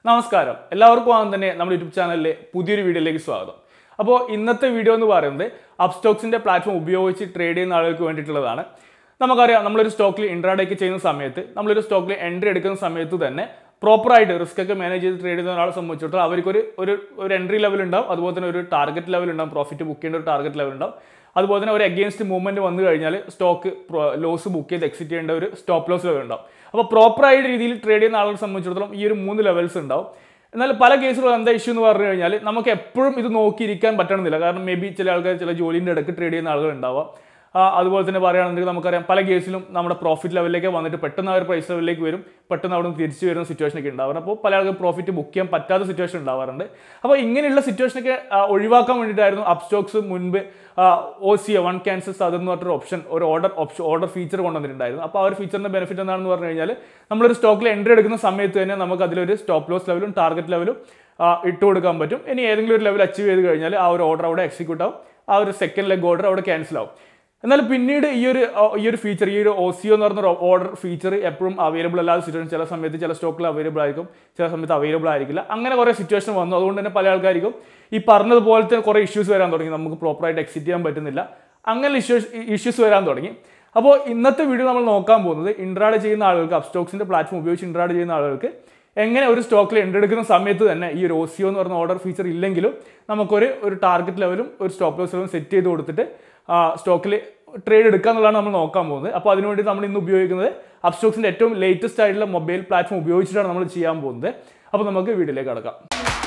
നമസ്കാരം എല്ലാവർക്കും ആദ്യം തന്നെ നമ്മുടെ യൂട്യൂബ് ചാനലിലെ പുതിയൊരു വീഡിയോയിലേക്ക് സ്വാഗതം അപ്പോൾ ഇന്നത്തെ വീഡിയോ എന്ന് പറയുന്നത് അപ്സ്റ്റോക്സിന്റെ പ്ലാറ്റ്ഫോം ഉപയോഗിച്ച് ട്രേഡ് ചെയ്യുന്ന ആളുകൾക്ക് വേണ്ടിയിട്ടുള്ളതാണ് നമുക്കറിയാം നമ്മളൊരു സ്റ്റോക്കിൽ ഇൻട്രാഡേക്ക് ചെയ്യുന്ന സമയത്ത് നമ്മളൊരു സ്റ്റോക്കിൽ എൻട്രി എടുക്കുന്ന സമയത്ത് തന്നെ പ്രോപ്പറായിട്ട് റിസ്ക് ഒക്കെ മാനേജ് ചെയ്ത് ട്രേഡ് ചെയ്യുന്ന ഒരാളെ സംബന്ധിച്ചിടത്തോളം അവർക്കൊരു ഒരു ഒരു എൻട്രി ലെവൽ ഉണ്ടാവും അതുപോലെ തന്നെ ഒരു ടാർഗറ്റ് ലെവൽ ഉണ്ടാവും പ്രോഫിറ്റ് ബുക്ക് ചെയ്യേണ്ട ഒരു ടാർഗറ്റ് ലെവൽ ഉണ്ടാവും അതുപോലെ തന്നെ ഒരു അഗെയിൻസ്റ്റ് മൂവ്മെന്റ് വന്നു കഴിഞ്ഞാൽ സ്റ്റോക്ക് ലോസ് ബുക്ക് ചെയ്ത് എക്സിറ്റ് ചെയ്യേണ്ട ഒരു സ്റ്റോപ്പ് ലോസ് ലെവൽ ഉണ്ടാവും അപ്പോൾ പ്രോപ്പറായ രീതിയിൽ ട്രേഡ് ചെയ്യുന്ന ആളുകളെ സംബന്ധിച്ചിടത്തോളം ഈ ഒരു മൂന്ന് ലെവൽസ് ഉണ്ടാവും എന്നാൽ പല കേസുകളും എന്താ ഇഷ്യൂ എന്ന് പറഞ്ഞു കഴിഞ്ഞാൽ നമുക്ക് എപ്പോഴും ഇത് നോക്കിയിരിക്കാൻ പറ്റണമെന്നില്ല കാരണം മേ ബി ചില ആൾക്കാർ ചില ജോലിൻ്റെ ഇടയ്ക്ക് ട്രേഡ് ചെയ്യുന്ന ആളുകൾ ഉണ്ടാവാം ആ, അതുപോലെ തന്നെ പറയുകയാണെങ്കിൽ നമുക്കറിയാം പല കേസിലും നമ്മുടെ പ്രോഫിറ്റ് ലെവലിലേക്ക് വന്നിട്ട് പെട്ടെന്ന് ആ ഒരു പ്രൈസ് ലെവലിലേക്ക് വരും പെട്ടെന്ന് അവിടെ നിന്ന് തിരിച്ചു വരുന്ന സിറ്റുവേഷൻ ഒക്കെ ഉണ്ടാവാറുണ്ട് അപ്പോൾ പല ആൾക്കും പ്രോഫിറ്റ് ബുക്ക് ചെയ്യാൻ പറ്റാത്ത സിറ്റുവേഷൻ ഉണ്ടാവാറുണ്ട് അപ്പോൾ ഇങ്ങനെയുള്ള സിറ്റുവേഷനൊക്കെ ആ, ഒഴിവാക്കാൻ വേണ്ടിയിട്ടായിരുന്നു അപ്സ്റ്റോക്സ് മുൻപ് O C A one cancels അതെന്ന് പറഞ്ഞൊരു ഓപ്ഷൻ ഒരു ഓർഡർ ഓപ്ഷൻ ഓർഡർ ഫീച്ചർ കൊണ്ടുവന്നിട്ടുണ്ടായിരുന്നു അപ്പോൾ ആ ഒരു ഫീച്ചറിന്റെ ബെനിഫിറ്റ് എന്താണെന്ന് പറഞ്ഞു കഴിഞ്ഞാൽ നമ്മളൊരു സ്റ്റോക്കിൽ എൻട്രി എടുക്കുന്ന സമയത്ത് തന്നെ നമുക്ക് അതിലൊരു സ്റ്റോപ്പ് ലോസ് ലെവലും ടാർഗറ്റ് ലെവലും ഇട്ട് കൊടുക്കാൻ പറ്റും ഇനി ഏതെങ്കിലും ഒരു ലെവൽ അച്ചീവ് ചെയ്ത് കഴിഞ്ഞാൽ ആ ഒരു ഓർഡർ അവിടെ എക്സിക്യൂട്ട് ആവും ആ ഒരു സെക്കൻഡ് ലെഗ് ഓർഡർ അവിടെ ക്യാൻസൽ ആവും എന്നാൽ പിന്നീട് ഈ ഒരു ആ, ഈ ഒരു ഫീച്ചർ ഈ ഒരു ഒസിയോ എന്ന് പറഞ്ഞ ഓർഡർ ഫീച്ചർ എപ്പോഴും അവൈലബിൾ അല്ലാത്ത സിറ്റുവേഷൻ ചില സമയത്ത് ചില സ്റ്റോക്കിൽ അവൈലബിൾ ആയിരിക്കും ചില സമയത്ത് അവൈലബിൾ ആയിരിക്കില്ല അങ്ങനെ കുറേ സിറ്റുവേഷൻ വന്നു അതുകൊണ്ട് തന്നെ പല ആൾക്കാർക്കും ഈ പറഞ്ഞതുപോലത്തെ കുറേ ഇഷ്യൂസ് വരാൻ തുടങ്ങി നമുക്ക് പ്രോപ്പറായിട്ട് എക്സിറ്റ് ചെയ്യാൻ പറ്റുന്നില്ല അങ്ങനെ ഇഷ്യൂസ് ഇഷ്യൂസ് വരാൻ തുടങ്ങി അപ്പോൾ ഇന്നത്തെ വീഡിയോ നമ്മൾ നോക്കാൻ പോകുന്നത് ഇൻട്രാഡ് ചെയ്യുന്ന ആളുകൾക്ക് അപ്സ്റ്റോക്സിന്റെ പ്ലാറ്റ്ഫോം ഉപയോഗിച്ച് ഇൻട്രാഡ് ചെയ്യുന്ന ആളുകൾക്ക് എങ്ങനെ ഒരു സ്റ്റോക്കിൽ എൻട്രി എടുക്കുന്ന സമയത്ത് തന്നെ ഈ ഒരു ഒസിയോ എന്ന് പറഞ്ഞ ഓർഡർ ഫീച്ചർ ഇല്ലെങ്കിലും നമുക്കൊരു ഒരു ടാർഗറ്റ് ലെവലും ഒരു സ്റ്റോപ്പ് ലോസ് ലെവലും സെറ്റ് ചെയ്ത് കൊടുത്തിട്ട് സ്റ്റോക്കിൽ ട്രേഡ് എടുക്കുക എന്നുള്ളതാണ് നമ്മൾ നോക്കാൻ പോകുന്നത് അപ്പോൾ അതിനുവേണ്ടി നമ്മൾ ഇന്ന് ഉപയോഗിക്കുന്നത് അപ്സ്റ്റോക്സിന്റെ ഏറ്റവും ലേറ്റസ്റ്റ് ആയിട്ടുള്ള മൊബൈൽ പ്ലാറ്റ്ഫോം ഉപയോഗിച്ചിട്ടാണ് നമ്മൾ ചെയ്യാൻ പോകുന്നത് അപ്പോൾ നമുക്ക് വീഡിയോയിലേക്ക് കടക്കാം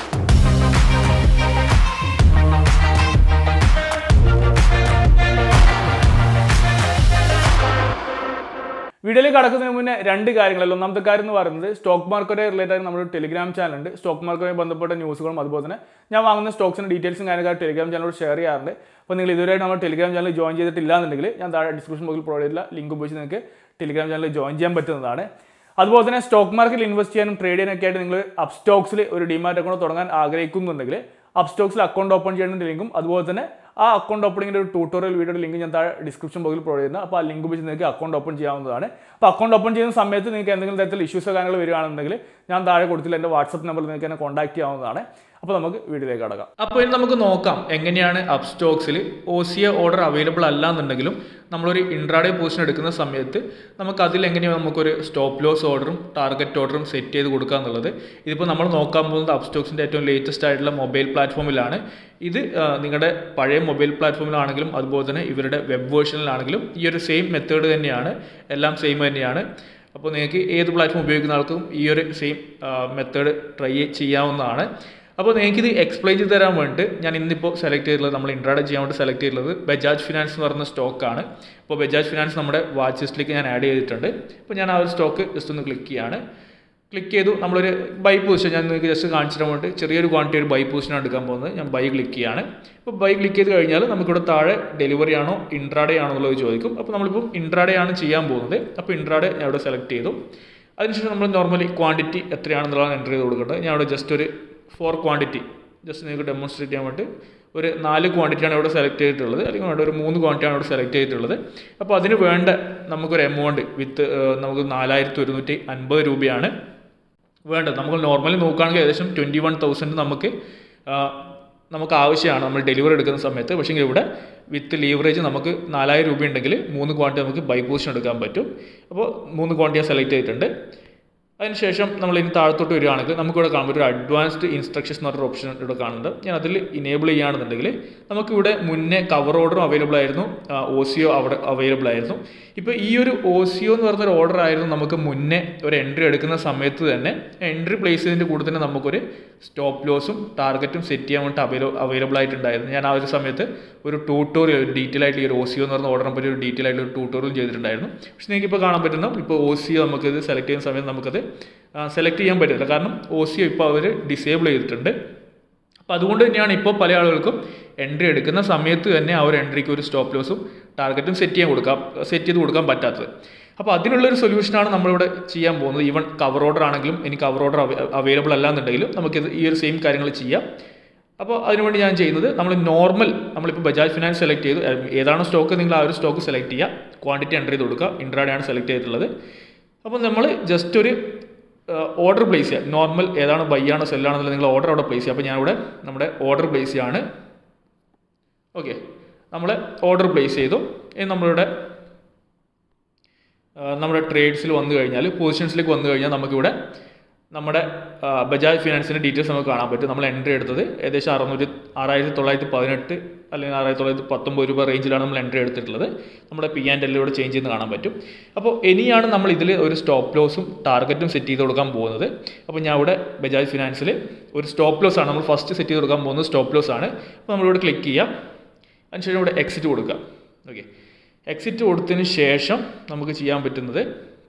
വീഡിയോയിലേക്ക് കടക്കുന്നതിന് മുന്നേ രണ്ട് കാര്യങ്ങളല്ല ഒന്നാമത്തെ കാര്യം എന്ന് പറയുന്നത് സ്റ്റോക്ക് മാർക്കറ്റ് റിലേറ്റഡ് ആയി നമ്മുടെ ടെലിഗ്രാം ചാനൽ ഉണ്ട് സ്റ്റോക്ക് മാർക്കറ്റുമായി ബന്ധപ്പെട്ട ന്യൂസുകളും അതുപോലെ തന്നെ ഞാൻ വാങ്ങുന്ന സ്റ്റോക്സിന്റെ ഡീറ്റെയിൽസും കാര്യങ്ങളൊക്കെ ടെലിഗ്രാം ചാനലോട് ഷെയർ ചെയ്യാറുണ്ട് അപ്പോൾ നിങ്ങൾ ഇതുവരെയായിട്ട് നമ്മുടെ ടെലിഗ്രാം ചാനൽ ജോയിൻ ചെയ്തിട്ടില്ല എന്നുണ്ടെങ്കിൽ ഞാൻ താഴെ ഡിസ്ക്രിപ്ഷൻ ബോക്സിൽ പ്രൊവൈഡ് ചെയ്തില്ല ലിങ്ക് ഉപയോഗിച്ച് നിങ്ങൾക്ക് ടെലിഗ്രാം ചാനൽ ജോയിൻ ചെയ്യാൻ പറ്റുന്നതാണ് അതുപോലെ തന്നെ സ്റ്റോക്ക് മാർക്കറ്റിൽ ഇൻവെസ്റ്റ് ചെയ്യാനും ട്രേഡ് ചെയ്യാനൊക്കെ ആയിട്ട് നിങ്ങൾ അപ്സ്റ്റോക്സിൽ ഒരു ഡിമാറ്റ് അക്കൗണ്ട് തുടങ്ങാൻ ആഗ്രഹിക്കുന്നുണ്ടെങ്കിൽ അപ്സ്റ്റോക്സിൽ അക്കൗണ്ട് ഓപ്പൺ ചെയ്യുന്ന ലിങ്കും അതുപോലെ തന്നെ ആ അക്കൗണ്ട് ഓപ്പണിങ്ങിൻ്റെ ഒരു ട്യൂട്ടോറിയൽ വീഡിയോയുടെ ലിങ്ക് ഞാൻ താഴെ ഡിസ്ക്രിപ്ഷൻ ബോക്സിൽ പ്രൊവൈഡ് ചെയ്യുന്നത് അപ്പോൾ ആ ലിങ്ക് ഉപയോഗിച്ച് നിങ്ങൾക്ക് അക്കൗണ്ട് ഓപ്പൺ ചെയ്യാവുന്നതാണ് അപ്പോൾ അക്കൗണ്ട് ഓപ്പൺ ചെയ്യുന്ന സമയത്ത് നിങ്ങൾക്ക് എന്തെങ്കിലും തരത്തിൽ ഇഷ്യൂസോ കാര്യങ്ങൾ വരികയാണെന്നുണ്ടെങ്കിൽ ഞാൻ താഴെ കൊടുത്തില്ല എൻ്റെ വാട്സപ്പ് നമ്പറിൽ നിങ്ങൾക്ക് എന്നെ കോൺടാക്ട് ചെയ്യാവുന്നതാണ് അപ്പോൾ നമുക്ക് വീഡിയോയിലേക്ക് കടക്കാം അപ്പോൾ ഇനി നമുക്ക് നോക്കാം എങ്ങനെയാണ് അപ്സ്റ്റോക്സിൽ O C A order available അല്ല എന്നുണ്ടെങ്കിലും നമ്മളൊരു ഇൻട്രാഡേ പൊസിഷൻ എടുക്കുന്ന സമയത്ത് നമുക്ക് അതിൽ എങ്ങനെയാണ് നമുക്കൊരു സ്റ്റോപ്പ് ലോസ് ഓർഡറും ടാർഗറ്റ് ഓർഡറും സെറ്റ് ചെയ്ത് കൊടുക്കുക എന്നുള്ളത് ഇതിപ്പോൾ നമ്മൾ നോക്കാൻ പോകുന്നത് അപ്സ്റ്റോക്സിൻ്റെ ഏറ്റവും ലേറ്റസ്റ്റ് ആയിട്ടുള്ള മൊബൈൽ പ്ലാറ്റ്ഫോമിലാണ് ഇത് ആ, നിങ്ങളുടെ പഴയ മൊബൈൽ പ്ലാറ്റ്ഫോമിലാണെങ്കിലും അതുപോലെ തന്നെ ഇവരുടെ വെബ് വേർഷനിലാണെങ്കിലും ഈ ഒരു സെയിം മെത്തേഡ് തന്നെയാണ് എല്ലാം സെയിം തന്നെയാണ് അപ്പോൾ നിങ്ങൾക്ക് ഏത് പ്ലാറ്റ്ഫോം ഉപയോഗിക്കുന്ന ആൾക്കും ഈ ഒരു സെയിം മെത്തേഡ് ട്രൈ ചെയ്യാവുന്നതാണ് അപ്പോൾ നിങ്ങൾക്ക് ഇത് എക്സ്പ്ലെയിൻ ചെയ്ത് തരാൻ വേണ്ടിയിട്ട് ഞാൻ ഇന്നിപ്പോൾ സെലക്ട് ചെയ്തിട്ടുള്ളത് നമ്മൾ ഇൻട്രാഡ് ചെയ്യാൻ വേണ്ടി സെലക്ട് ചെയ്തിട്ടുള്ളത് ബജാജ് ഫിനാൻസ് എന്ന് പറയുന്ന സ്റ്റോക്കാണ് അപ്പോൾ ബജാജ് ഫിനാൻസ് നമ്മുടെ വാച്ച് ലിസ്റ്റിലേക്ക് ഞാൻ ആഡ് ചെയ്തിട്ടുണ്ട് അപ്പോൾ ഞാൻ ആ ഒരു സ്റ്റോക്ക് ജസ്റ്റ് ഒന്ന് ക്ലിക്ക് ചെയ്യാണ് ക്ലിക്ക് ചെയ്തു നമ്മളൊരു ബൈ പൊസിഷൻ ഞാൻ നിങ്ങൾക്ക് ജസ്റ്റ് കാണിച്ചു തരാൻ വേണ്ടി ചെറിയൊരു ക്വാണ്ടിറ്റി ഒരു ബൈ പൊസിഷനാണ് എടുക്കാൻ പോകുന്നത് ഞാൻ ബൈ ക്ലിക്ക് ചെയ്യാണ് അപ്പോൾ ബൈ ക്ലിക്ക് ചെയ്ത് കഴിഞ്ഞാൽ നമുക്കിവിടെ താഴെ ഡെലിവറി ആണോ ഇൻട്രാഡേ ആണോ എന്നുള്ളത് ചോദിക്കും അപ്പോൾ നമ്മളിപ്പോൾ ഇൻട്രാഡേ ആണ് ചെയ്യാൻ പോകുന്നത് അപ്പോൾ ഇൻട്രാഡേ ഞാൻ ഇവിടെ സെലക്ട് ചെയ്തു അതിനുശേഷം നമ്മൾ നോർമലി ക്വാണ്ടിറ്റി എത്രയാണെന്നുള്ളതാണ് എൻ്റർ ചെയ്ത് കൊടുക്കേണ്ടത് ഞാൻ ഇവിടെ ജസ്റ്റ് ഒരു ഫോർ ക്വാണ്ടിറ്റി ജസ്റ്റ് നിങ്ങൾക്ക് ഡെമോൺസ്ട്രേറ്റ് ചെയ്യാൻ വേണ്ടി ഒരു നാല് ക്വാണ്ടിറ്റിയാണ് ഇവിടെ സെലക്ട് ചെയ്തിട്ടുള്ളത് അല്ലെങ്കിൽ വേണ്ട ഒരു മൂന്ന് ക്വാണ്ടിറ്റിയാണ് ഇവിടെ സെലക്ട് ചെയ്തിട്ടുള്ളത് അപ്പോൾ അതിന് വേണ്ട നമുക്കൊരു എമൗണ്ട് വിത്ത് നമുക്ക് നാലായിരത്തി ഒരുന്നൂറ്റി അൻപത് രൂപയാണ് വേണ്ടത് നമുക്ക് നോർമലി നോക്കുകയാണെങ്കിൽ ഏകദേശം ട്വൻറ്റി വൺ തൗസൻഡ് നമുക്ക് ആ, നമുക്ക് ആവശ്യമാണ് നമ്മൾ ഡെലിവറി എടുക്കുന്ന സമയത്ത് പക്ഷേ ഇവിടെ വിത്ത് ലീവറേജ് നമുക്ക് നാലായിരം രൂപ ഉണ്ടെങ്കിൽ മൂന്ന് ക്വാണ്ടിറ്റി നമുക്ക് ബൈ പൊസിഷൻ എടുക്കാൻ പറ്റും അപ്പോൾ മൂന്ന് ക്വാണ്ടിറ്റി സെലക്ട് ചെയ്തിട്ടുണ്ട് അതിനുശേഷം നമ്മൾ ഇനി താഴത്തോട്ട് വരികയാണെങ്കിൽ നമുക്കിവിടെ കാണാൻ പറ്റും ഒരു അഡ്വാൻസ്ഡ് ഇൻസ്ട്രക്ഷൻസ് എന്ന് പറഞ്ഞൊരു ഓപ്ഷൻ ഇവിടെ കാണുന്നുണ്ട് ഞാൻ അതിൽ ഇനേബിൾ ചെയ്യുകയാണെന്നുണ്ടെങ്കിൽ നമുക്കിവിടെ മുന്നേ കവർ ഓർഡറും അവൈലബിൾ ആയിരുന്നു ഒ സിഒ അവിടെ അവൈലബിൾ ആയിരുന്നു ഇപ്പോൾ ഈ ഒരു ഒ സിഒ എന്ന് പറഞ്ഞൊരു ഓർഡർ ആയിരുന്നു നമുക്ക് മുന്നേ ഒരു എൻട്രി എടുക്കുന്ന സമയത്ത് തന്നെ എൻട്രി പ്ലേസ് ചെയ്തതിൻ്റെ കൂടെ തന്നെ നമുക്കൊരു സ്റ്റോപ്പ് ലോസും ടാർഗറ്റും സെറ്റ് ചെയ്യാൻ വേണ്ടി അവൈലോ അവൈലബിൾ ആയിട്ടുണ്ടായിരുന്നു ഞാൻ ആ ഒരു സമയത്ത് ഒരു ട്യൂട്ടോറിയൽ ഒരു ഡീറ്റെയിൽ ആയിട്ട് ഈ ഒരു ഒ സിഒ എന്ന് പറഞ്ഞ ഓർഡറിനെ പറ്റി ഒരു ഡീറ്റെയിൽ ആയിട്ട് ഒരു ട്യൂട്ടോറിയൽ ചെയ്തിട്ടുണ്ടായിരുന്നു പക്ഷേ നിങ്ങൾക്ക് ഇപ്പോൾ കാണാൻ പറ്റുന്ന ഇപ്പോൾ ഒ സിഒ നമുക്കിത് സെലക്ട് ചെയ്യുന്ന സമയത്ത് നമുക്കത് സെലക്ട് ചെയ്യാൻ പറ്റില്ല കാരണം ഒ സിഒ ഇപ്പോൾ അവർ ഡിസേബിൾ ചെയ്തിട്ടുണ്ട് അപ്പോൾ അതുകൊണ്ട് തന്നെയാണ് ഇപ്പോൾ പല ആളുകൾക്കും എൻട്രി എടുക്കുന്ന സമയത്ത് തന്നെ ആ ഒരു എൻട്രിക്ക് ഒരു സ്റ്റോപ്പ് ലോസും ടാർഗറ്റും സെറ്റ് ചെയ്യാൻ കൊടുക്കാം സെറ്റ് ചെയ്ത് കൊടുക്കാൻ പറ്റാത്തത് അപ്പോൾ അതിനുള്ളൊരു സൊല്യൂഷനാണ് നമ്മളിവിടെ ചെയ്യാൻ പോകുന്നത് ഈവൻ കവർ ഓർഡർ ആണെങ്കിലും ഇനി കവർ ഓർഡർ അവൈലബിൾ അല്ല എന്നുണ്ടെങ്കിലും നമുക്കിത് ഈ ഒരു സെയിം കാര്യങ്ങൾ ചെയ്യാം അപ്പോൾ അതിനുവേണ്ടി ഞാൻ ചെയ്യുന്നത് നമ്മൾ നോർമൽ നമ്മളിപ്പോൾ ബജാജ് ഫിനാൻസ് സെലക്ട് ചെയ്തു ഏ- ഏതാണോ സ്റ്റോക്ക് നിങ്ങൾ ആ ഒരു സ്റ്റോക്ക് സെലക്ട് ചെയ്യുക ക്വാണ്ടിറ്റി എൻ്റർ ചെയ്ത് കൊടുക്കുക ഇൻട്രാഡേ ആണ് സെലക്ട് ചെയ്തിട്ടുള്ളത് അപ്പോൾ നമ്മൾ ജസ്റ്റ് ഒരു ഓർഡർ പ്ലേസ് ചെയ്യുക നോർമൽ ഏതാണ് ബൈ ആണോ സെല്ലാണെന്നുള്ള നിങ്ങൾ ഓർഡർ അവിടെ പ്ലേസ് ചെയ്യുക അപ്പോൾ ഞാനിവിടെ നമ്മുടെ ഓർഡർ പ്ലേസ് ചെയ്യാണ് ഓക്കെ നമ്മൾ ഓർഡർ പ്ലേസ് ചെയ്തു ഇനി നമ്മളിവിടെ ആ, നമ്മുടെ ട്രേഡ്സിൽ വന്നു കഴിഞ്ഞാൽ പൊസിഷൻസിലേക്ക് വന്നു കഴിഞ്ഞാൽ നമുക്കിവിടെ നമ്മുടെ ആ, ബജാജ് ഫിനാൻസിൻ്റെ ഡീറ്റെയിൽസ് നമുക്ക് കാണാൻ പറ്റും നമ്മൾ എൻട്രി എടുത്തത് ഏകദേശം അറുന്നൂറ്റി ആറായിരത്തി തൊള്ളായിരത്തി പതിനെട്ട് അല്ലെങ്കിൽ ആറായിരത്തി തൊള്ളായിരത്തി പത്തൊമ്പത് രൂപ റേഞ്ചിലാണ് നമ്മൾ എൻട്രി എടുത്തിട്ടുള്ളത് നമ്മുടെ പി ആൻഡ് എല്ലിലൂടെ ചേഞ്ച് ചെയ്ത് കാണാൻ പറ്റും അപ്പോൾ ഇനിയാണ് നമ്മൾ ഇതിൽ ഒരു സ്റ്റോപ്പ് ലോസും ടാർഗറ്റും സെറ്റ് ചെയ്ത് കൊടുക്കാൻ പോകുന്നത് അപ്പോൾ ഞാൻ ഇവിടെ ബജാജ് ഫിനാൻസിൽ ഒരു സ്റ്റോപ്പ് ലോസ് ആണ് നമ്മൾ ഫസ്റ്റ് സെറ്റ് ചെയ്ത് കൊടുക്കാൻ പോകുന്നത് സ്റ്റോപ്പ് ലോസ് ആണ് അപ്പോൾ നമ്മളിവിടെ ക്ലിക്ക് ചെയ്യാം അതിനുശേഷം ഇവിടെ എക്സിറ്റ് കൊടുക്കുക ഓക്കെ എക്സിറ്റ് കൊടുത്തതിന് ശേഷം നമുക്ക് ചെയ്യാൻ പറ്റുന്നത്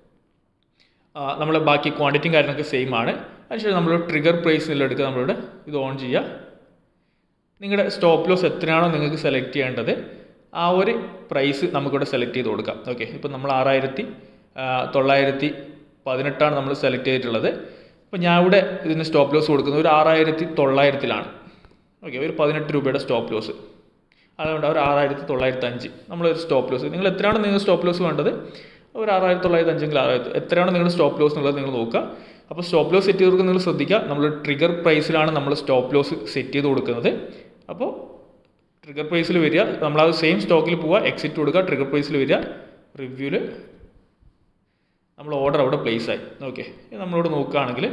നമ്മൾ ബാക്കി ക്വാണ്ടിറ്റിയും കാര്യങ്ങളൊക്കെ സെയിം ആണ് അതിനുശേഷം നമ്മൾ ട്രിഗർ പ്രൈസ് എടുക്കുക നമ്മളിവിടെ ഇത് ഓൺ ചെയ്യുക നിങ്ങളുടെ സ്റ്റോപ്പ് ലോസ് എത്രയാണോ നിങ്ങൾക്ക് സെലക്ട് ചെയ്യേണ്ടത് ആ ഒരു പ്രൈസ് നമുക്കിവിടെ സെലക്ട് ചെയ്ത് കൊടുക്കാം ഓക്കെ ഇപ്പം നമ്മൾ ആറായിരത്തി തൊള്ളായിരത്തി പതിനെട്ടാണ് നമ്മൾ സെലക്ട് ചെയ്തിട്ടുള്ളത് അപ്പോൾ ഞാൻ ഇവിടെ ഇതിന് സ്റ്റോപ്പ് ലോസ് കൊടുക്കുന്നത് ഒരു ആറായിരത്തി തൊള്ളായിരത്തിലാണ് ഓക്കെ ഒരു പതിനെട്ട് രൂപയുടെ സ്റ്റോപ്പ് ലോസ് അതുകൊണ്ട് ഒരു ആറായിരത്തി തൊള്ളായിരത്തി അഞ്ച് നമ്മളൊരു സ്റ്റോപ്പ് ലോസ് നിങ്ങൾ എത്രയാണ് നിങ്ങൾ സ്റ്റോപ്പ് ലോസ് വേണ്ടത് ഒരു ആറായിരത്തി തൊള്ളായിരത്തി അഞ്ചെങ്കിൽ ആറായിരത്തി എത്രയാണ് നിങ്ങളുടെ സ്റ്റോപ്പ് ലോസ് എന്നുള്ളത് നിങ്ങൾ നോക്കുക അപ്പോൾ സ്റ്റോപ്പ് ലോസ് സെറ്റ് ചെയ്ത് കൊടുക്കുന്നത് നിങ്ങൾ ശ്രദ്ധിക്കുക നമ്മൾ ട്രിഗർ പ്രൈസിലാണ് നമ്മൾ സ്റ്റോപ്പ് ലോസ് സെറ്റ് ചെയ്ത് കൊടുക്കുന്നത് അപ്പോൾ ട്രിഗർ പ്രൈസിൽ വരിക നമ്മൾ ആ സെയിം സ്റ്റോക്കിൽ പോവുക എക്സിറ്റ് കൊടുക്കുക ട്രിഗർ പ്രൈസിൽ വരിക റിവ്യൂവിൽ നമ്മൾ ഓർഡർ അവിടെ പ്ലേസ് ആയി ഓക്കെ നമ്മളിവിടെ നോക്കുകയാണെങ്കിൽ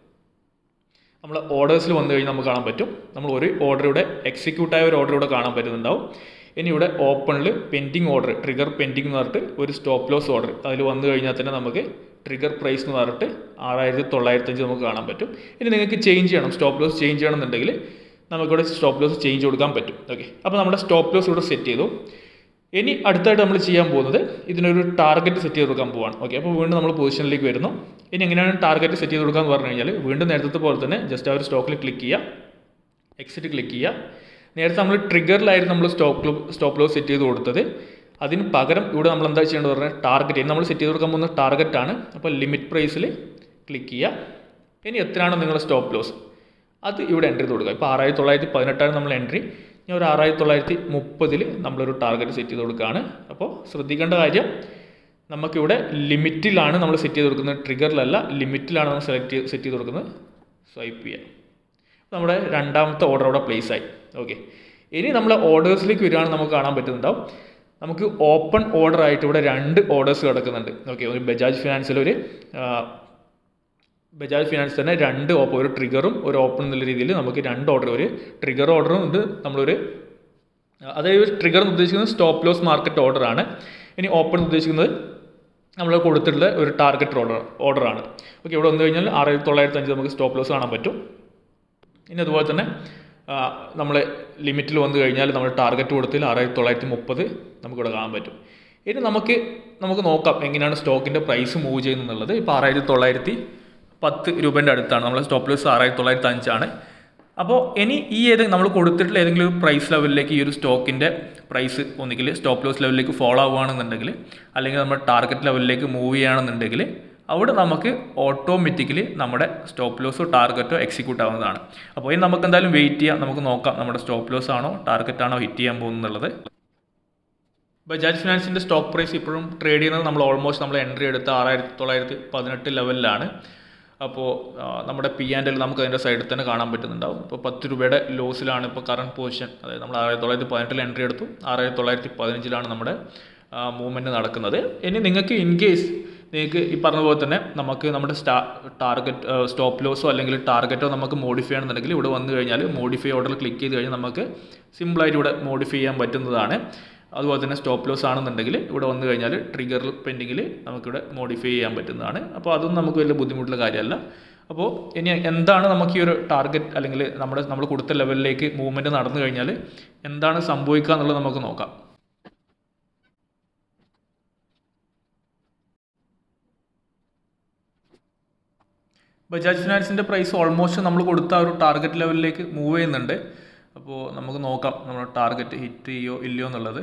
നമ്മൾ ഓർഡേഴ്സിൽ വന്നു കഴിഞ്ഞാൽ നമുക്ക് കാണാൻ പറ്റും നമ്മൾ ഒരു ഓർഡർ ഇവിടെ എക്സിക്യൂട്ട് ആയ ഒരു ഓർഡർ ഇവിടെ കാണാൻ പറ്റുന്നുണ്ടാവും ഇനി ഇവിടെ ഓപ്പണിൽ പെൻഡിങ് ഓർഡർ ട്രിഗർ പെൻഡിങ് എന്ന് പറഞ്ഞിട്ട് ഒരു സ്റ്റോപ്പ് ലോസ് ഓർഡർ അതിൽ വന്നു കഴിഞ്ഞാൽ തന്നെ നമുക്ക് ട്രിഗർ പ്രൈസ് എന്ന് പറഞ്ഞിട്ട് ആറായിരത്തി തൊള്ളായിരത്തഞ്ച് നമുക്ക് കാണാൻ പറ്റും ഇനി നിങ്ങൾക്ക് ചേഞ്ച് ചെയ്യണം സ്റ്റോപ്പ് ലോസ് ചേഞ്ച് ചെയ്യണമെന്നുണ്ടെങ്കിൽ നമുക്കിവിടെ സ്റ്റോപ്പ് ലോസ് ചേഞ്ച് കൊടുക്കാൻ പറ്റും ഓക്കെ അപ്പോൾ നമ്മുടെ സ്റ്റോപ്പ് ലോസ് ഇവിടെ സെറ്റ് ചെയ്തു ഇനി അടുത്തായിട്ട് നമ്മൾ ചെയ്യാൻ പോകുന്നത് ഇതിനൊരു ടാർഗറ്റ് സെറ്റ് ചെയ്ത് കൊടുക്കാൻ പോവാണ് ഓക്കെ അപ്പോൾ വീണ്ടും നമ്മൾ പൊസിഷനിലേക്ക് വരുന്നു ഇനി എങ്ങനെയാണ് ടാർഗറ്റ് സെറ്റ് ചെയ്ത് കൊടുക്കാന്ന് പറഞ്ഞു കഴിഞ്ഞാൽ വീണ്ടും നേരത്തെ പോലെ തന്നെ ജസ്റ്റ് ആ ഒരു സ്റ്റോക്കിൽ ക്ലിക്ക് ചെയ്യുക എക്സിറ്റ് ക്ലിക്ക് ചെയ്യുക നേരത്തെ നമ്മൾ ട്രിഗറിലായിരുന്നു നമ്മൾ സ്റ്റോപ്പ് സ്റ്റോപ്പ് ലോസ് സെറ്റ് ചെയ്ത് കൊടുത്തത് അതിന് പകരം ഇവിടെ നമ്മൾ എന്താ ചെയ്യേണ്ടത് പറഞ്ഞാൽ ടാർഗറ്റ് ഇനി നമ്മൾ സെറ്റ് ചെയ്ത് കൊടുക്കാൻ പോകുന്ന ടാർഗറ്റ് ആണ് അപ്പോൾ ലിമിറ്റ് പ്രൈസിൽ ക്ലിക്ക് ചെയ്യുക ഇനി എത്രയാണോ നിങ്ങളുടെ സ്റ്റോപ്പ് ലോസ് അത് ഇവിടെ എൻട്രി ചെയ്ത് കൊടുക്കുക ഇപ്പോൾ ആറായിരത്തി തൊള്ളായിരത്തി പതിനെട്ടാണ് നമ്മൾ എൻട്രി ഞാൻ ഒരു ആറായിരത്തി തൊള്ളായിരത്തി മുപ്പതിൽ നമ്മളൊരു ടാർഗറ്റ് സെറ്റ് ചെയ്ത് കൊടുക്കുകയാണ് അപ്പോൾ ശ്രദ്ധിക്കേണ്ട കാര്യം നമുക്കിവിടെ ലിമിറ്റിലാണ് നമ്മൾ സെറ്റ് ചെയ്ത് കൊടുക്കുന്നത് ട്രിഗറിലല്ല ലിമിറ്റിലാണ് നമ്മൾ സെലക്ട് ചെയ്ത് സെറ്റ് ചെയ്ത് കൊടുക്കുന്നത് സ്വൈപ്പ് ചെയ്യുക നമ്മുടെ രണ്ടാമത്തെ ഓർഡർ അവിടെ പ്ലേസ് ആയി ഓക്കെ ഇനി നമ്മൾ ഓർഡേഴ്സിലേക്ക് വരികയാണെങ്കിൽ നമുക്ക് കാണാൻ പറ്റുന്നുണ്ടാവും നമുക്ക് ഓപ്പൺ ഓർഡർ ആയിട്ട് ഇവിടെ രണ്ട് ഓർഡേഴ്സ് കിടക്കുന്നുണ്ട് ഓക്കെ ഒരു ബജാജ് ഫിനാൻസിൽ ഒരു ആ, ബജാജ് ഫിനാൻസ് തന്നെ രണ്ട് ഓപ്പൺ ഒരു ട്രിഗറും ഒരു ഓപ്പൺ എന്നുള്ള രീതിയിൽ നമുക്ക് രണ്ട് ഓർഡർ ഒരു ട്രിഗർ ഓർഡറും ഉണ്ട് നമ്മളൊരു അതായത് ട്രിഗർ എന്ന് ഉദ്ദേശിക്കുന്നത് സ്റ്റോപ്പ് ലോസ് മാർക്കറ്റ് ഓർഡറാണ് ഇനി ഓപ്പൺ എന്ന് ഉദ്ദേശിക്കുന്നത് നമ്മൾ കൊടുത്തിട്ടുള്ള ഒരു ടാർഗറ്റ് ഓർഡർ ഓർഡറാണ് ഓക്കെ ഇവിടെ വന്നു കഴിഞ്ഞാൽ ആറായിരത്തി തൊള്ളായിരത്തി അഞ്ച് നമുക്ക് സ്റ്റോപ്പ് ലോസ് കാണാൻ പറ്റും ഇനി അതുപോലെ തന്നെ നമ്മൾ ലിമിറ്റിൽ വന്നു കഴിഞ്ഞാൽ നമ്മൾ ടാർഗറ്റ് കൊടുത്തിൽ ആറായിരത്തി തൊള്ളായിരത്തി മുപ്പത് നമുക്കിവിടെ കാണാൻ പറ്റും ഇനി നമുക്ക് നമുക്ക് നോക്കാം എങ്ങനെയാണ് സ്റ്റോക്കിൻ്റെ പ്രൈസ് മൂവ് ചെയ്യുന്നത് ഇപ്പോൾ ആറായിരത്തി തൊള്ളായിരത്തി പത്ത് രൂപേൻ്റെ അടുത്താണ് നമ്മൾ സ്റ്റോപ്പ് ലോസ് ആറായിരത്തി തൊള്ളായിരത്തി അഞ്ചാണ് അപ്പോൾ ഇനി ഈ ഏത് നമ്മൾ കൊടുത്തിട്ടുള്ള ഏതെങ്കിലും ഒരു പ്രൈസ് ലെവലിലേക്ക് ഈ ഒരു സ്റ്റോക്കിൻ്റെ പ്രൈസ് ഒന്നുകിൽ സ്റ്റോപ്പ് ലോസ് ലെവലിലേക്ക് ഫോളോ ആവുകയാണെന്നുണ്ടെങ്കിൽ അല്ലെങ്കിൽ നമ്മൾ ടാർഗറ്റ് ലെവലിലേക്ക് മൂവ് ചെയ്യുകയാണെന്നുണ്ടെങ്കിൽ അവിടെ നമുക്ക് ഓട്ടോമാറ്റിക്കലി നമ്മുടെ സ്റ്റോപ്പ് ലോസോ ടാർഗറ്റോ എക്സിക്യൂട്ട് ആവുന്നതാണ് അപ്പോൾ ഇനി നമുക്ക് എന്തായാലും വെയിറ്റ് ചെയ്യാം നമുക്ക് നോക്കാം നമ്മുടെ സ്റ്റോപ്പ് ലോസ് ആണോ ടാർഗറ്റ് ആണോ ഹിറ്റ് ചെയ്യാൻ പോകുന്നുള്ളത് ബജാജ് ഫിനാൻസിൻ്റെ സ്റ്റോക്ക് പ്രൈസ് ഇപ്പോഴും ട്രേഡ് ചെയ്യുന്നത് നമ്മൾ ഓൾമോസ്റ്റ് നമ്മൾ എൻട്രി എടുത്ത ആറായിരത്തി തൊള്ളായിരത്തി പതിനെട്ട് ലെവലിലാണ് അപ്പോൾ ആ, നമ്മുടെ പി ആൻഡ് എൽ നമുക്ക് അതിൻ്റെ സൈഡിൽ തന്നെ കാണാൻ പറ്റുന്നുണ്ടാവും ഇപ്പോൾ പത്ത് രൂപയുടെ ലോസിലാണ് ഇപ്പോൾ കറണ്ട് പൊസിഷൻ അതായത് നമ്മൾ ആയിരത്തി തൊള്ളായിരത്തി പതിനെട്ടിൽ എൻട്രി എടുത്തു ആറായിരത്തി തൊള്ളായിരത്തി പതിനഞ്ചിലാണ് നമ്മുടെ മൂവ്മെൻറ്റ് നടക്കുന്നത് ഇനി നിങ്ങൾക്ക് ഇൻ കേസ് നിങ്ങൾക്ക് ഈ പറഞ്ഞ പോലെ തന്നെ നമുക്ക് നമ്മുടെ സ്റ്റാ ടാർഗറ്റ് സ്റ്റോപ്പ് ലോസോ അല്ലെങ്കിൽ ടാർഗറ്റോ നമുക്ക് മോഡിഫൈ ചെയ്യണമെന്നുണ്ടെങ്കിൽ ഇവിടെ വന്നു കഴിഞ്ഞാൽ മോഡിഫൈ ഓർഡർ ക്ലിക്ക് ചെയ്ത് കഴിഞ്ഞാൽ നമുക്ക് സിമ്പിളായിട്ട് ഇവിടെ മോഡിഫൈ ചെയ്യാൻ പറ്റുന്നതാണ് അതുപോലെ തന്നെ സ്റ്റോപ്പ് ലോസ് ആണെന്നുണ്ടെങ്കിൽ ഇവിടെ വന്നു കഴിഞ്ഞാൽ ട്രിഗർ പെൻഡിങ്ങിൽ നമുക്കിവിടെ മോഡിഫൈ ചെയ്യാൻ പറ്റുന്നതാണ് അപ്പോൾ അതൊന്നും നമുക്ക് വലിയ ബുദ്ധിമുട്ടുള്ള കാര്യമല്ല അപ്പോൾ ഇനി എന്താണ് നമുക്ക് ഈ ഒരു ടാർഗറ്റ് അല്ലെങ്കിൽ നമ്മുടെ നമ്മൾ കൊടുത്ത ലെവലിലേക്ക് മൂവ്മെൻറ്റ് നടന്നു കഴിഞ്ഞാൽ എന്താണ് സംഭവിക്കുക എന്നുള്ളത് നമുക്ക് നോക്കാം ബജാജ് ഫിനാൻസിൻ്റെ പ്രൈസ് ഓൾമോസ്റ്റ് നമ്മൾ കൊടുത്ത ആ ഒരു ടാർഗറ്റ് ലെവലിലേക്ക് മൂവ് ചെയ്യുന്നുണ്ട് അപ്പോൾ നമുക്ക് നോക്കാം നമ്മുടെ ടാർഗറ്റ് ഹിറ്റ് ചെയ്യോ ഇല്ലയോ എന്നുള്ളത്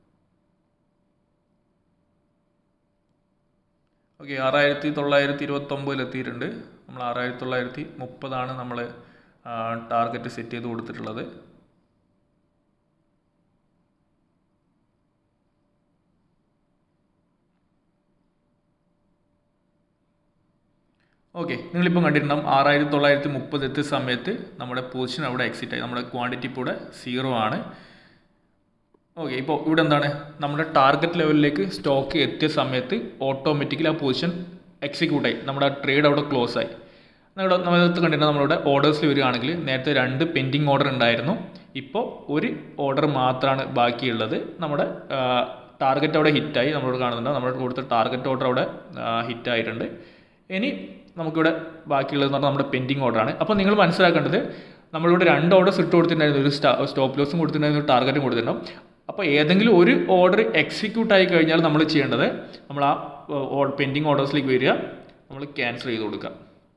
ഓക്കെ ആറായിരത്തി തൊള്ളായിരത്തി ഇരുപത്തൊമ്പതിൽ എത്തിയിട്ടുണ്ട് നമ്മൾ ആറായിരത്തി തൊള്ളായിരത്തി മുപ്പതാണ് നമ്മൾ ടാർഗറ്റ് സെറ്റ് ചെയ്ത് കൊടുത്തിട്ടുള്ളത് ഓക്കെ നിങ്ങളിപ്പം കണ്ടിട്ടുണ്ടാവും ആറായിരത്തി തൊള്ളായിരത്തി മുപ്പത് എത്തിയ സമയത്ത് നമ്മുടെ പൊസിഷൻ അവിടെ എക്സിറ്റ് ആയി നമ്മുടെ ക്വാണ്ടിറ്റി ഇപ്പോൾ ഇവിടെ സീറോ ആണ് ഓക്കെ ഇപ്പോൾ ഇവിടെ എന്താണ് നമ്മുടെ ടാർഗറ്റ് ലെവലിലേക്ക് സ്റ്റോക്ക് എത്തിയ സമയത്ത് ഓട്ടോമാറ്റിക്കലി ആ പൊസിഷൻ എക്സിക്യൂട്ട് ആയി നമ്മുടെ ട്രേഡ് അവിടെ ക്ലോസ് ആയി നമ്മുടെ നമ്മളത് കണ്ടിട്ട് നമ്മളിവിടെ ഓർഡേഴ്സിൽ വരികയാണെങ്കിൽ നേരത്തെ രണ്ട് പെൻഡിങ് ഓർഡർ ഉണ്ടായിരുന്നു ഇപ്പോൾ ഒരു ഓർഡർ മാത്രമാണ് ബാക്കിയുള്ളത് നമ്മുടെ ടാർഗറ്റ് അവിടെ ഹിറ്റായി നമ്മളോട് കാണുന്നുണ്ട് നമ്മുടെ കൊടുത്ത ടാർഗറ്റ് ഓർഡർ അവിടെ ഹിറ്റ് ആയിട്ടുണ്ട് ഇനി നമുക്കിവിടെ ബാക്കിയുള്ളത് പറഞ്ഞാൽ നമ്മുടെ പെൻഡിങ് ഓർഡറാണ് അപ്പോൾ നിങ്ങൾ മനസ്സിലാക്കേണ്ടത് നമ്മളിവിടെ രണ്ട് ഓർഡേഴ്സ് ഇട്ട് കൊടുത്തിട്ടുണ്ടായിരുന്നു ഒരു സ്റ്റാ സ്റ്റോപ്പ് ലോസും കൊടുത്തിട്ടുണ്ടായിരുന്നു ഒരു ടാർഗറ്റും കൊടുത്തിട്ടുണ്ടാവും അപ്പോൾ ഏതെങ്കിലും ഒരു ഓർഡർ എക്സിക്യൂട്ട് ആയി കഴിഞ്ഞാൽ നമ്മൾ ചെയ്യേണ്ടത് നമ്മൾ ആ പെൻഡിങ് ഓർഡേഴ്സിലേക്ക് വരിക നമ്മൾ ക്യാൻസൽ ചെയ്ത് കൊടുക്കുക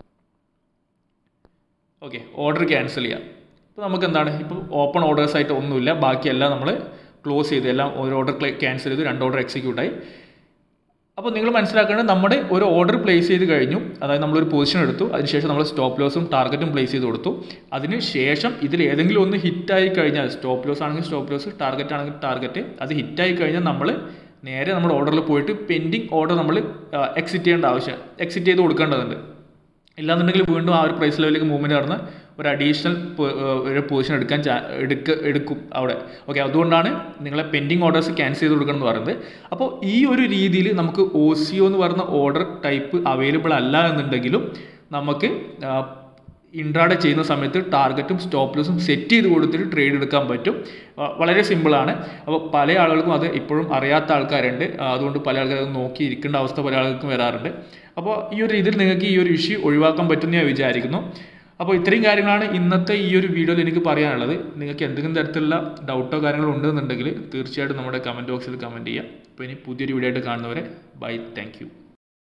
ഓക്കെ ഓർഡർ ക്യാൻസൽ ചെയ്യാം ഇപ്പോൾ നമുക്ക് എന്താണ് ഇപ്പോൾ ഓപ്പൺ ഓർഡേഴ്സ് ആയിട്ട് ഒന്നുമില്ല ബാക്കിയെല്ലാം നമ്മൾ ക്ലോസ് ചെയ്ത് എല്ലാം ഒരു ഓർഡർ ക്യാൻസൽ ചെയ്ത് രണ്ട് ഓർഡർ എക്സിക്യൂട്ടായി അപ്പോൾ നിങ്ങൾ മനസ്സിലാക്കേണ്ടത് നമ്മുടെ ഒരു ഓർഡർ പ്ലേസ് ചെയ്ത് കഴിഞ്ഞു അതായത് നമ്മളൊരു പൊസിഷൻ എടുത്തു അതിനുശേഷം നമ്മൾ സ്റ്റോപ്പ് ലോസും ടാർഗറ്റും പ്ലേസ് ചെയ്ത് കൊടുത്തു അതിന് ശേഷം ഇതിൽ ഏതെങ്കിലും ഒന്ന് ഹിറ്റായി കഴിഞ്ഞാൽ സ്റ്റോപ്പ് ലോസ് ആണെങ്കിൽ സ്റ്റോപ്പ് ലോസ് ടാർഗറ്റ് ആണെങ്കിൽ ടാർഗറ്റ് അത് ഹിറ്റായി കഴിഞ്ഞാൽ നമ്മൾ നേരെ നമ്മുടെ ഓർഡറിൽ പോയിട്ട് പെൻഡിങ് ഓർഡർ നമ്മൾ എക്സിറ്റ് ചെയ്യേണ്ട ആവശ്യം എക്സിറ്റ് ചെയ്ത് കൊടുക്കേണ്ടതുണ്ട് ഇല്ലാന്നുണ്ടെങ്കിൽ വീണ്ടും ആ ഒരു പ്രൈസ് ലെവലിലേക്ക് മൂവ്മെൻറ്റ് നടന്ന് ഒരു അഡീഷണൽ ഒരു പൊസിഷൻ എടുക്കാൻ ചാ എടുക്ക എടുക്കും അവിടെ ഓക്കെ അതുകൊണ്ടാണ് നിങ്ങളെ പെൻഡിങ് ഓർഡേഴ്സ് ക്യാൻസൽ ചെയ്ത് കൊടുക്കണം എന്ന് പറയുന്നത് അപ്പോൾ ഈ ഒരു രീതിയിൽ നമുക്ക് ഒ സി ഒ എന്ന് പറയുന്ന ഓർഡർ ടൈപ്പ് അവൈലബിൾ അല്ല എന്നുണ്ടെങ്കിലും നമുക്ക് ഇൻട്രാഡേ ചെയ്യുന്ന സമയത്ത് ടാർഗറ്റും സ്റ്റോപ്പ് ലോസും സെറ്റ് ചെയ്ത് കൊടുത്തിട്ട് ട്രേഡ് എടുക്കാൻ പറ്റും വളരെ സിമ്പിളാണ് അപ്പോൾ പല ആളുകൾക്കും അത് ഇപ്പോഴും അറിയാത്ത ആൾക്കാരുണ്ട് അതുകൊണ്ട് പല ആൾക്കാരും നോക്കി ഇരിക്കേണ്ട അവസ്ഥ പല ആളുകൾക്കും വരാറുണ്ട് അപ്പോൾ ഈ ഒരു രീതിയിൽ നിങ്ങൾക്ക് ഈ ഒരു ഇഷ്യൂ ഒഴിവാക്കാൻ പറ്റുമെന്ന് ഞാൻ വിചാരിക്കുന്നു അപ്പോൾ ഇത്രയും കാര്യങ്ങളാണ് ഇന്നത്തെ ഈ ഒരു വീഡിയോയിൽ എനിക്ക് പറയാനുള്ളത് നിങ്ങൾക്ക് എന്തെങ്കിലും തരത്തിലുള്ള ഡൗട്ടോ കാര്യങ്ങളോ ഉണ്ടെന്നുണ്ടെങ്കിൽ തീർച്ചയായിട്ടും നമ്മുടെ കമൻറ്റ് ബോക്സിൽ കമൻറ്റ് ചെയ്യുക അപ്പോൾ ഇനി പുതിയൊരു വീഡിയോ ആയിട്ട് കാണുന്നവരെ ബൈ താങ്ക്